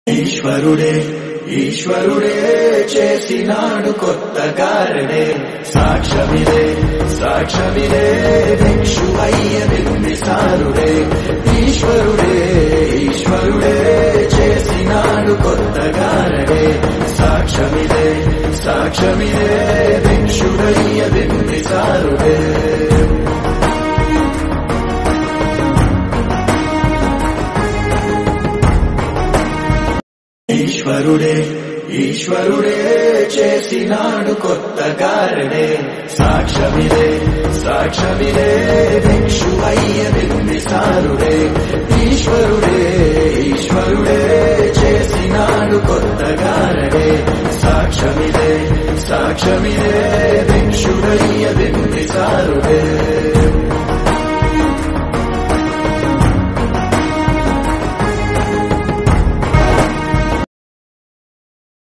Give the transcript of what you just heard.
ఈశ్వరుడే ఈశ్వరుడే చేసినాడు కొత్త కారణే సాక్ష్యమిదే సాక్ష్యమిదే భిక్షువయ్య బింబిసారుడే ఈశ్వరుడే ఈశ్వరుడే చేసినాడు కొత్త కారణే సాక్ష్యమిదే సాక్ష్యమిదే భిక్షుడయ్య బింబిసారుడే ఈశ్వరుడే ఈశ్వరుడే చేసినాడు కొత్త కారణే సాక్ష్యమిదే సాక్ష్యమిదే భిక్షువయ్య బింబిసారుడే ఈశ్వరుడే ఈశ్వరుడే చేసినాడు కొత్త కారణే సాక్ష్యమిదే సాక్ష్యమిదే భిక్షుడయ్య బింబిసారుడే